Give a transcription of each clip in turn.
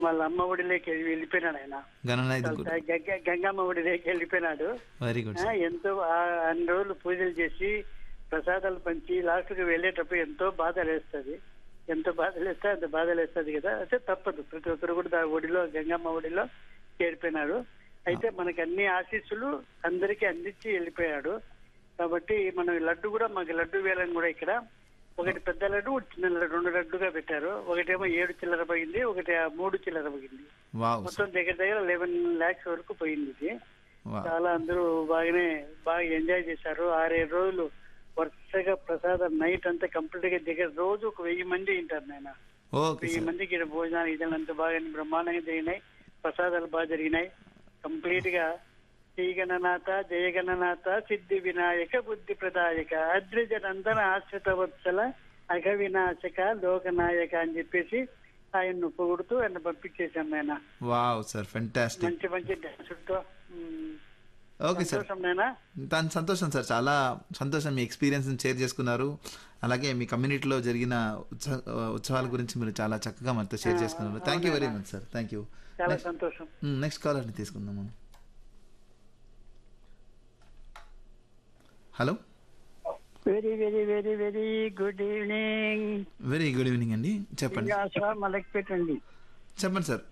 వాళ్ళ అమ్మ ఒడిలోకి వెళ్ళి వెళ్ళిపోయినాడు ఆయన గణనాథ్ గురు గంగ గంగమ్మ ఒడిలోకి వెళ్ళిపోయినాడు వెరీ గుడ్ ఆ, సార్ ఎంతో ఆ- అన్ని రోజులు పూజలు చేసి ప్రసాదాలు పంచి లాస్ట్కి వెళ్ళేటప్పుడు ఎంతో బాధ లేస్తుంది ఎంత బాధ లేస్తే అంత బాధ లేస్తుంది కదా అయితే తప్పదు ప్రతి ఒక్కరు కూడా దా ఒడిలో గంగమ్మ ఒడిలో చేరిపోయినాడు అయితే మనకి అన్ని ఆశీస్సులు అందరికీ అందించి వెళ్ళిపోయాడు కాబట్టి మనం ఈ లడ్డు కూడా మాకు లడ్డు వేలని కూడా ఇక్కడ ఒకటి పెద్ద లడ్డు ఒకటి చిన్న లడ్డు రెండు లడ్డుగా పెట్టారు ఒకటేమో ఏడు చిల్లర పోయింది ఒకటి ఆ మూడు చిల్లర పోయింది వావ్ మొత్తం దగ్గర దగ్గర లెవెన్ లాక్స్ వరకు పోయింది ఇది వావ్ చాలా అందరూ బాగానే బాగా ఎంజాయ్ చేశారు ఆరేడు రోజులు వరుసగా ప్రసాదం నైట్ అంతా కంప్లీట్ గా దగ్గర రోజు ఒక వెయ్యి మంది ఉంటారు నాయన ఓకే వెయ్యి సార్ మందికి ఈడ భోజనాలు ఇదంతా బాగా బ్రహ్మాండంగా జరిగినాయి ప్రసాదాలు బాగా జరిగినాయి కంప్లీట్ గా శ్రీగణనాథ జయగణనాథ సిద్ధి వినాయక బుద్ధి ప్రదాయక అద్రిజ నందన ఆశ్రిత వత్సల అఘ వినాశక లోకనాయక అని చెప్పేసి ఆయన్ను పొగుడుతూ ఆయన పంపించేశాం నాయన వావ్ సార్ ఫెంటాస్టిక్ మంచి మంచి డాన్సులతో ఉమ్, ఓకే సార్ సంతోషం నాయనా దాని సంతోషం సార్ చాలా సంతోషం మీ ఎక్స్పీరియన్స్ షేర్ చేసుకున్నారు అలాగే మీ కమ్యూనిటీలో జరిగిన ఉత్సవ ఉత్సవాల గురించి మీరు చాలా చక్కగా మనతో షేర్ చేసుకున్నారు thank you very much sir thank you చాలా సంతోషం నెక్స్ట్ కాలర్ని తీసుకుందాం మనం hello very very very very good evening very good evening అండి చెప్పండి మలకి పెట్టండి చెప్పండి సార్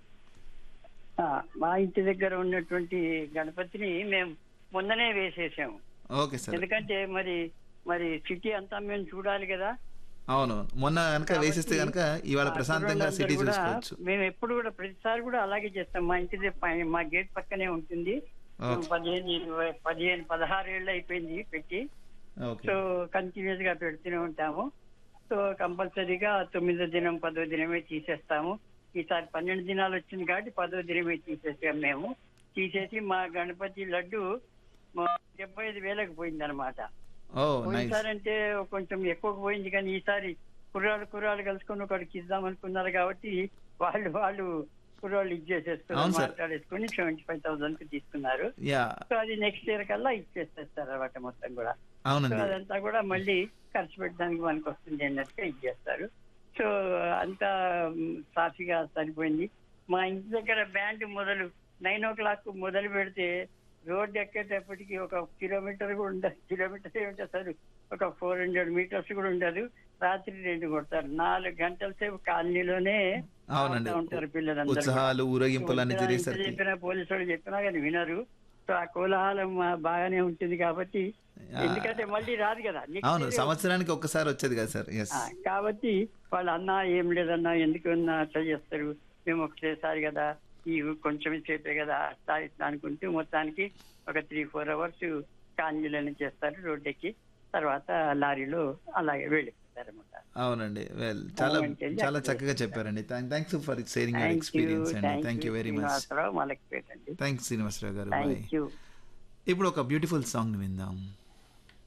మా ఇంటి దగ్గర ఉన్నటువంటి గణపతిని మేము మొన్ననే వేసేసాము ఓకే సార్ ఎందుకంటే మరి మరి సిటీ అంతా మేము చూడాలి కదా అవును మొన్న కనుక వేసేస్తే కనుక ఇవాళ ఆ ప్రశాంతంగా కుర్రోళ్ళందరూ సిటీ కూడా చూసుకోవచ్చు మేము ఎప్పుడు కూడా ప్రతిసారి కూడా అలాగే చేస్తాం మా ఇంటి దగ్గర పై- మా గేట్ పక్కనే ఉంటుంది ఓకే పదిహేను ఇరవై పదిహేను పదహారు ఏళ్ళు అయిపోయింది పెట్టి ఓకే సో కంటిన్యూస్ గా పెడుతూనే ఉంటాము సో కంపల్సరీగా తొమ్మిదో దినం పదో దినమే తీసేస్తాము ఈసారి పన్నెండు దినాలు వచ్చింది కాబట్టి పదో దినమే తీసేసాం మేము తీసేసి మా గణపతి లడ్డు మా డెబ్బై ఐదు వేలకు పోయింది అనమాట ఓ నైస్ పోయినసారి అంటే కొంచెం ఎక్కువ పోయింది కానీ ఈసారి కుర్రాళ్ళు కుర్రాళ్ళు కలుసుకొని ఒకటికి ఇద్దాం అనుకున్నారు కాబట్టి వాళ్ళు వాళ్ళు కుర్రాళ్ళు అవును ఇచ్చేసేసుకుని సార్. మాట్లాడేసుకుని సెవెంటీ ఫైవ్ థౌసండ్ కి తీసుకున్నారు యా సో అది నెక్స్ట్ ఇయర్ కల్లా ఇచ్చేసేస్తారు అనమాట మొత్తం కూడా సో అవునండి అదంతా కూడా మళ్ళీ ఖర్చు పెట్టడానికి మనకు వస్తుంది అన్నట్టుగా ఇచ్చేస్తారు సో అంతా మ్, సాఫీగా సరిపోయింది మా ఇంటి దగ్గర బ్యాండ్ మొదలు నైన్ ఓ క్లాక్ మొదలు పెడితే రోడ్డు ఎక్కేటప్పటికి ఒక కిలోమీటర్ కూడా ఉండదు కిలోమీటర్ ఏమిటి సార్ ఒక ఫోర్ హండ్రెడ్ మీటర్స్ కూడా ఉండదు రాత్రి రెండు కొడతారు నాలుగు గంటల సేపు కాలనీలోనే అవునండి ఆడుతూ ఉంటారు పిల్లలందరూ కూడా. ఉత్సాహాలు ఊరేగింపులు అన్ని ఎంత జరిగేసరికి చెప్పినా పోలీసు వాళ్ళు చెప్పినా కానీ వినరు సో ఆ కోలాహలం ఆ, బాగానే ఉంటుంది కాబట్టి ఆ. ఎందుకంటే మళ్ళీ రాదు కదా Next అవును year- సంవత్సరానికి ఒక్కసారి వచ్చేది కదా సార్ ఎస్ ఆ, కాబట్టి వాళ్ళు అన్నా ఏం లేదన్నా ఎందుకు అన్నా అట్లా చేస్తారు మేము ఒకటేసారి కదా ఈ కొంచెం సేపే కదా అట్లా ఇట్లా అనుకుంటూ మొత్తానికి ఒక త్రీ ఫోర్ అవర్స్ కాంజీలను చేస్తారు రోడ్డెక్కి తర్వాత లారీలో అలాగే వెళ్ళిపోతారు అనమాట అవునండి వెల్ చాలా అవునండి. చాలా చక్కగా చెప్పారండి thanks for sharing your thank you experience అండి thank you very much Srinivasarao Malakpet అండి థ్యాంక్స్ శ్రీనివాసరావు గారు బాయ్ థ్యాంక్ యూ ఇప్పుడు ఒక బ్యూటిఫుల్ సాంగ్ విందాం